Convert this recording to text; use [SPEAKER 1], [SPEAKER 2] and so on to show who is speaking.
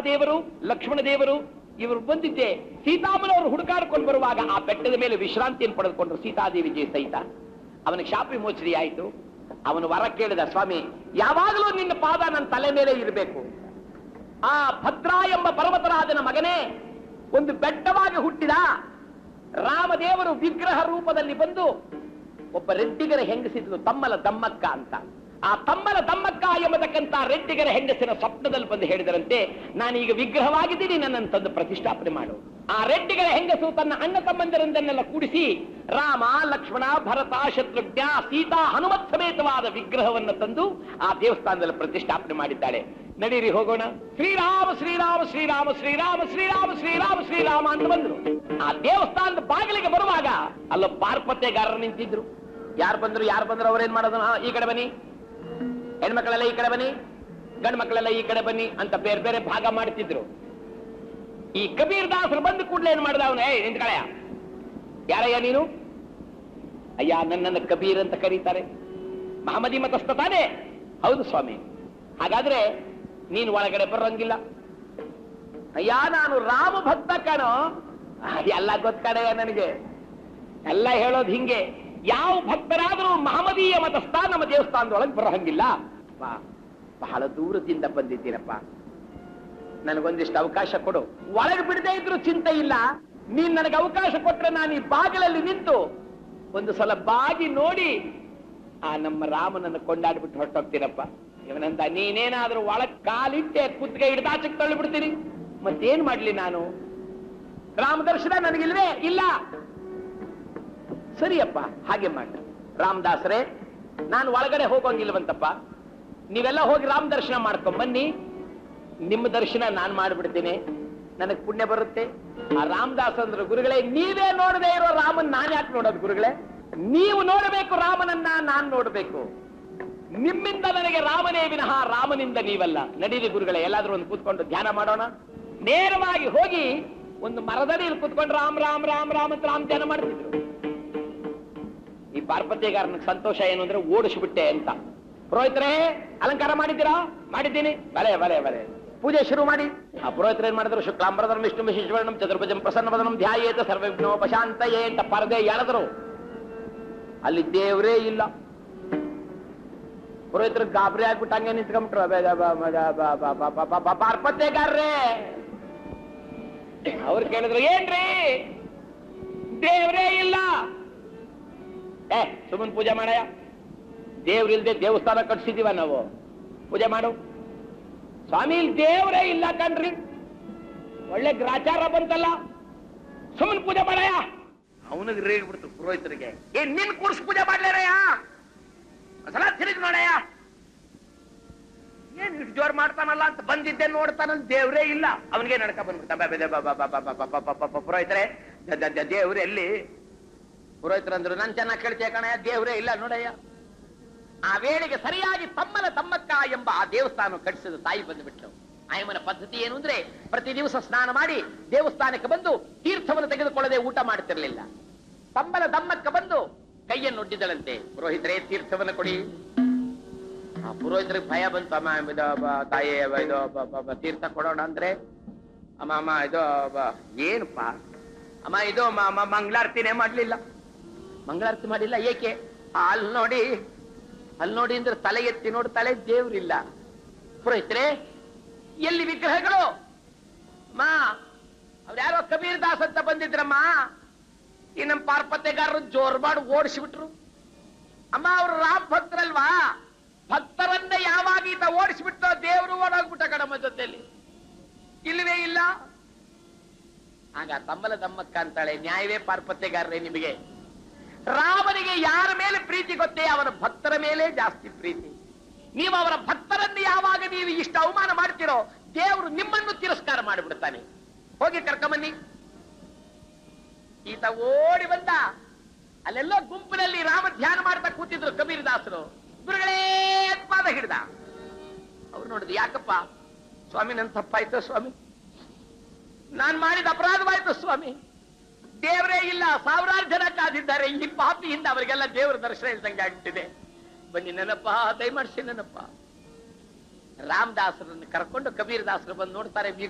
[SPEAKER 1] ರಾಮದೇವರು ಲಕ್ಷ್ಮಣ ದೇವರು ಇವರು ಬಂದಿದ್ದೆ ಸೀತಾಮನವರು ಹುಡುಕಾಡ್ಕೊಂಡು ಬರುವಾಗ ಆ ಬೆಟ್ಟದ ಮೇಲೆ ವಿಶ್ರಾಂತಿಯನ್ನು ಪಡೆದುಕೊಂಡ್ರು ಸೀತಾದೇವಿ ಜಯ ಸಹಿತ ಅವನಿಗೆ ಶಾಪ ವಿಮೋಚನೆ ಆಯಿತು ಅವನು ವರ ಕೇಳಿದ ಸ್ವಾಮಿ ಯಾವಾಗಲೂ ನಿನ್ನ ಪಾದ ನನ್ನ ತಲೆ ಮೇಲೆ ಇರಬೇಕು ಆ ಭದ್ರ ಎಂಬ ಪರ್ವತರಾಜನ ಮಗನೇ ಒಂದು ಬೆಟ್ಟವಾಗಿ ಹುಟ್ಟಿದ ರಾಮದೇವರು ವಿಗ್ರಹ ರೂಪದಲ್ಲಿ ಬಂದು ಒಬ್ಬ ರೆಡ್ಡಿಗರ ಹೆಂಗಸಿದ್ಲು ತಮ್ಮಲ ದಮ್ಮಕ್ಕ ಅಂತ ಆ ತಮ್ಮಲ ದಮ್ಮಕ್ಕ ಎಂಬತಕ್ಕಂತ ರೆಡ್ಡಿಗರ ಹೆಂಗಸಿನ ಸ್ವಪ್ನದಲ್ಲಿ ಬಂದು ಹೇಳಿದರಂತೆ ನಾನೀಗ ವಿಗ್ರಹವಾಗಿದ್ದೀನಿ ನನ್ನನ್ನು ತಂದು ಪ್ರತಿಷ್ಠಾಪನೆ ಮಾಡು ಆ ರೆಡ್ಡಿಗರ ಹೆಂಗಸು ತನ್ನ ಅಣ್ಣ ತಮ್ಮಂದಿರನ್ನೆಲ್ಲ ಕೂಡಿಸಿ ರಾಮ ಲಕ್ಷ್ಮಣ ಭರತ ಶತ್ರುಘ್ನ ಸೀತಾ ಹನುಮತ್ ಸಮೇತವಾದ ವಿಗ್ರಹವನ್ನು ತಂದು ಆ ದೇವಸ್ಥಾನದಲ್ಲಿ ಪ್ರತಿಷ್ಠಾಪನೆ ಮಾಡಿದ್ದಾಳೆ ನಡೀರಿ ಹೋಗೋಣ ಶ್ರೀರಾಮ ಶ್ರೀರಾಮ ಶ್ರೀರಾಮ ಶ್ರೀರಾಮ ಶ್ರೀರಾಮ ಶ್ರೀರಾಮ ಶ್ರೀರಾಮ ಅಂತ ಬಂದ್ರು ಆ ದೇವಸ್ಥಾನದ ಬಾಗಿಲಿಗೆ ಬರುವಾಗ ಅಲ್ಲ ಪಾರ್ಪತ್ಯಗಾರರು ನಿಂತಿದ್ರು ಯಾರು ಬಂದ್ರು ಯಾರು ಬಂದ್ರು ಅವ್ರೇನ್ ಮಾಡೋದು ಹಾ, ಈ ಕಡೆ ಬನ್ನಿ ಹೆಣ್ಮಕ್ಳೆಲ್ಲ ಈ ಕಡೆ ಬನ್ನಿ ಗಂಡು ಮಕ್ಕಳೆಲ್ಲ ಈ ಕಡೆ ಬನ್ನಿ ಅಂತ ಬೇರೆ ಬೇರೆ ಭಾಗ ಮಾಡ್ತಿದ್ರು ಈ ಕಬೀರ್ ದಾಸರು ಬಂದ ಕೂಡಲೇ ಏನ್ ಮಾಡ್ದ ಅವನು ಏ ನಿಂತ್ಕಳೆಯ ಯಾರಯ್ಯ ನೀನು ಅಯ್ಯ ನನ್ನನ್ನು ಕಬೀರ್ ಅಂತ ಕರೀತಾರೆ ಮಹಮ್ಮದಿ ಮತಸ್ಥ ತಾನೇ ಹೌದು ಸ್ವಾಮಿ ಹಾಗಾದ್ರೆ ನೀನು ಒಳಗಡೆ ಬರೋಂಗಿಲ್ಲ ಅಯ್ಯ ನಾನು ರಾಮ ಭಕ್ತ ಕಣೋ ಆ, ಎಲ್ಲ ಗೊತ್ತಡೆಯ ನನಗೆ ಎಲ್ಲ ಹೇಳೋದು ಹಿಂಗೆ ಯಾವ ಭಕ್ತರಾದರೂ ಮಹಮದೀಯ ಮತಸ್ಥ ನಮ್ಮ ದೇವಸ್ಥಾನದೊಳಗೆ ಬರೋಹಂಗಿಲ್ಲ ಅಪ್ಪ, ಬಹಳ ದೂರದಿಂದ ಬಂದಿದ್ದೀರಪ್ಪ ನನಗೊಂದಿಷ್ಟು ಅವಕಾಶ ಕೊಡು ಒಳಗೆ ಬಿಡದೇ ಇದ್ರು ಚಿಂತೆ ಇಲ್ಲ ನೀನ್ ನನಗೆ ಅವಕಾಶ ಕೊಟ್ರೆ ನಾನು ಈ ಬಾಗಿಲಲ್ಲಿ ನಿಂತು ಒಂದು ಸಲ ಬಾಗಿ ನೋಡಿ ಆ ನಮ್ಮ ರಾಮನನ್ನು ಕೊಂಡಾಡ್ಬಿಟ್ಟು ಹೊರಟೋಗ್ತೀನಪ್ಪ ಇವನಂತ ನೀನೇನಾದ್ರೂ ಒಳಗ್ ಕಾಲಿಟ್ಟೆ ಕುತ್ತಿಗೆ ಹಿಡ್ದಾಚಕ್ ತಳ್ಳಿ ಬಿಡ್ತೀನಿ ಮತ್ತೇನ್ ಮಾಡ್ಲಿ ನಾನು ರಾಮ ದರ್ಶನ ನನಗಿಲ್ವೇ ಇಲ್ಲ ಸರಿಯಪ್ಪ ಹಾಗೆ ಮಾಡಿ ರಾಮದಾಸರೇ ನಾನು ಒಳಗಡೆ ಹೋಗೋಂಗಿಲ್ವಂತಪ್ಪ ನೀವೆಲ್ಲ ಹೋಗಿ ರಾಮ ದರ್ಶನ ಮಾಡ್ಕೊಂಡ್ ಬನ್ನಿ ನಿಮ್ಮ ದರ್ಶನ ನಾನ್ ಮಾಡ್ಬಿಡ್ತೀನಿ ನನಗ್ ಪುಣ್ಯ ಬರುತ್ತೆ ಆ ರಾಮದಾಸ್ ಅಂದ್ರು ಗುರುಗಳೇ ನೀವೇ ನೋಡದೆ ಇರೋ ರಾಮನ್ ನಾನ್ ಯಾಕೆ ನೋಡೋದು ಗುರುಗಳೇ ನೀವು ನೋಡಬೇಕು ರಾಮನನ್ನ ನಾನ್ ನೋಡ್ಬೇಕು ನಿಮ್ಮಿಂದ ನನಗೆ ರಾಮನೇ ವಿನಃ ರಾಮನಿಂದ ನೀವಲ್ಲ ನಡೀರಿ ಗುರುಗಳೇ ಎಲ್ಲಾದ್ರೂ ಒಂದು ಕೂತ್ಕೊಂಡು ಧ್ಯಾನ ಮಾಡೋಣ ನೇರವಾಗಿ ಹೋಗಿ ಒಂದು ಮರದಡಿಯಲ್ಲಿ ಕೂತ್ಕೊಂಡು ರಾಮ್ ರಾಮ್ ರಾಮ್ ರಾಮ್ ಅಂತ ರಾಮ್ ಧ್ಯಾನ ಮಾಡ್ತಿದ್ರು ಈ ಪಾರ್ಪತ್ಯಗಾರನ ಸಂತೋಷ ಏನು ಅಂದ್ರೆ ಓಡಿಸ್ಬಿಟ್ಟೆ ಅಂತ ಪುರೋಹಿತರೇ ಅಲಂಕಾರ ಮಾಡಿದ್ದೀರಾ ಮಾಡಿದ್ದೀನಿ ಬಲೆ ಬಲೆ ಬಲೆ ಪೂಜೆ ಶುರು ಮಾಡಿ ಆ ಪುರೋಹಿತರು ಏನ್ ಮಾಡಿದ್ರು ಶುಕ್ಲಾಂಬರಧರ ವಿಷ್ಣು ವಿಶೇಷವರ್ಣಂ ಚತುರ್ಭುಜಂ ಪ್ರಸನ್ನವದನಂ ಧ್ಯಾಯೇತ ಸರ್ವವಿಘ್ನೋಪಶಾಂತಯೇ ಅಂತ ಪರದೆ ಎಳೆದ್ರು ಅಲ್ಲಿ ದೇವರೇ ಇಲ್ಲ ಪುರೋಹಿತರು ಗಾಬರಿ ಆಗ್ಬಿಟ್ಟು ಹಂಗೆ ನಿಂತ್ಕೊಂಡ್ಬಿಟ್ರು ಅಬೆ ಅಬ ಅಬ ಅಬ ಅಬ ಅಬ ಅಬ ಅಬ ಅಬ ಪಾರ್ಪತ್ಯಗಾರ್ರೇ ಅವ್ರು ಕೇಳಿದ್ರು ಏನ್ರಿ ದೇವರೇ ಇಲ್ಲ ಏ ಸುಮ್ಮನ್ ಪೂಜೆ ಮಾಡಯ್ಯ ದೇವ್ರಿಲ್ದೆ ದೇವಸ್ಥಾನ ಕಟ್ಸಿದೀವ ನಾವು ಪೂಜೆ ಮಾಡು ಸ್ವಾಮಿ ಇಲ್ಲಿ ದೇವರೇ ಇಲ್ಲ ಕಣ್ರಿ ಒಳ್ಳೆ ಗ್ರಾಚಾರ ಬಂತಲ್ಲ ಸುಮ್ಮನ್ ಪೂಜೆ ಮಾಡಯ್ಯ ಅವನಿಗೆ ರೇಗ್ಬಿಡ್ತು ಪುರೋಹಿತರಿಗೆ ಏನ್ ನಿನ್ ಕೂರ್ಸ್ ಪೂಜೆ ಮಾಡ್ಲೇರಯ್ಯ ಒಂದ್ಸಲ ತಿರುಗಿ ನೋಡಯ್ಯ ಏನ್ ಇಷ್ಟು ಜೋರ್ ಮಾಡ್ತಾನಲ್ಲ ಅಂತ ಬಂದಿದ್ದೆ ನೋಡ್ತಾನಂತ ದೇವ್ರೇ ಇಲ್ಲ ಅವನಿಗೆ ನಡ್ಕ ಬಂದ್ಬಿಡ್ತ ಬಾ, ಬಾ, ಬಾ, ಬಾ, ಬಾ, ಬಾ, ಬಾ, ಬಾ, ಬಾ, ಬಾ, ಬಾ, ಪುರೋಹಿತರೆ ದ- ದ- ದ- ದೇವ್ರು ಎಲ್ಲಿ ಪುರೋಹಿತರಂದ್ರು ನನ್ ಚೆನ್ನಾಗಿ ಕೇಳ್ತೀಯ ಕಣಯ್ಯ ದೇವ್ರೇ ಇಲ್ಲ ನೋಡಯ್ಯ ಆ ವೇಳೆಗೆ ಸರಿಯಾಗಿ ತಮ್ಮನ ತಮ್ಮಕ್ಕ ಎಂಬ ಆ ದೇವಸ್ಥಾನ ಕಟ್ಟಿಸಿದ ತಾಯಿ ಬಂದುಬಿಟ್ಲು ಆಯಮ್ಮನ ಪದ್ಧತಿ ಏನು ಅಂದ್ರೆ ಪ್ರತಿ ದಿವಸ ಸ್ನಾನ ಮಾಡಿ ದೇವಸ್ಥಾನಕ್ಕೆ ಬಂದು ತೀರ್ಥವನ್ನು ತೆಗೆದುಕೊಳ್ಳದೆ ಊಟ ಮಾಡ್ತಿರ್ಲಿಲ್ಲ ತಮ್ಮನ ದಮ್ಮಕ್ಕ ಬಂದು ಕೈಯನ್ನು ಒಡ್ಡಿದಳಂತೆ ಪುರೋಹಿತರೇ ತೀರ್ಥವನ್ನು ಕೊಡಿ ಆ ಪುರೋಹಿತರಿಗೆ ಭಯ ಬಂತು ಅಮ್ಮ ಇದು ಬ- ತಾಯಿ ಇದು ಬ- ಬ- ಬ- ತೀರ್ಥ ಕೊಡೋಣ ಅಂದ್ರೆ ಅಮ್ಮ ಅಮ್ಮ ಇದು ಬ- ಏನಪ್ಪ ಅಮ್ಮ ಇದು ಮ- ಮ- ಮಂಗಳಾರತಿನೇ ಮಾಡ್ಲಿಲ್ಲ ಮಂಗಳಾರತಿ ಮಾಡಿಲ್ಲ ಏಕೆ ಆ, ಅಲ್ಲಿ ನೋಡಿ ಅಲ್ಲಿ ನೋಡಿ ಅಂದ್ರೆ ತಲೆ ಎತ್ತಿ ನೋಡಿ ತಲೆ ದೇವ್ರಿಲ್ಲ ಪುರೋಹಿತರೆ ಎಲ್ಲಿ ವಿಗ್ರಹಗಳು ಮಾ ಅವ್ರ್ಯಾರೋ ಕಬೀರ್ ದಾಸ್ ಅಂತ ಬಂದಿದ್ರಮ್ಮ ಈ ನಮ್ಮ ಪಾರ್ಪತ್ಯಗಾರರು ಜೋರ್ ಮಾಡಿ ಓಡಿಸ್ಬಿಟ್ರು ಅಮ್ಮ ಅವ್ರು ರಾಮ್ ಭಕ್ತರಲ್ವಾ ಭಕ್ತರನ್ನ ಯಾವಾಗ ಈತ ಓಡಿಸ್ಬಿಟ್ಟು ದೇವರು ಓಡೋಗ್ಬಿಟ್ಟ ಕಡಮ್ಮ ಜೊತೆಯಲ್ಲಿ ಇಲ್ಲವೇ ಇಲ್ಲ ಆಗ ತಮ್ಮಲ ದಮ್ಮಕ್ಕ ಅಂತಾಳೆ ನ್ಯಾಯವೇ ಪಾರ್ಪತ್ಯಗಾರರೇ ನಿಮಗೆ ರಾಮನಿಗೆ ಯಾರ ಮೇಲೆ ಪ್ರೀತಿ ಗೊತ್ತೇ ಅವನ ಭಕ್ತರ ಮೇಲೆ ಜಾಸ್ತಿ ಪ್ರೀತಿ ನೀವು ಅವರ ಭಕ್ತರನ್ನು ಯಾವಾಗ ನೀವು ಇಷ್ಟ ಅವಮಾನ ಮಾಡ್ತೀರೋ ದೇವರು ನಿಮ್ಮನ್ನು ತಿರಸ್ಕಾರ ಮಾಡಿಬಿಡ್ತಾನೆ ಹೋಗಿ ಕರ್ಕೊಂಬನ್ನಿ ಈತ ಓಡಿ ಬಂದ ಅಲ್ಲೆಲ್ಲೋ ಗುಂಪಿನಲ್ಲಿ ರಾಮ ಧ್ಯಾನ ಮಾಡ್ತಾ ಕೂತಿದ್ರು ಕಬೀರ್ ದಾಸರು ಗುರುಗಳೇ ಅಂತ ಪಾದ ಹಿಡ್ದ ಅವ್ರು ನೋಡಿದ್ರು ಯಾಕಪ್ಪ ಸ್ವಾಮಿ ನನ್ ತಪ್ಪಾಯ್ತು ಸ್ವಾಮಿ ನಾನ್ ಮಾಡಿದ ಅಪರಾಧವಾಯ್ತು ಸ್ವಾಮಿ ದೇವರೇ ಇಲ್ಲ ಸಾವಿರಾರು ಜನ ಕಾದಿದ್ದಾರೆ ಈ ಪಾಪಿಯಿಂದ ಅವರಿಗೆಲ್ಲ ದೇವರ ದರ್ಶನ ಇಲ್ದಂಗೆ ಆಗ್ಬಿಟ್ಟಿದೆ ಬನ್ನಿ ನೆನಪ್ಪ ದಯಮಾಡಿಸಿ ನೆನಪ್ಪ ರಾಮದಾಸರನ್ನು ಕರ್ಕೊಂಡು ಕಬೀರ್ ದಾಸರು ಬಂದು ನೋಡ್ತಾರೆ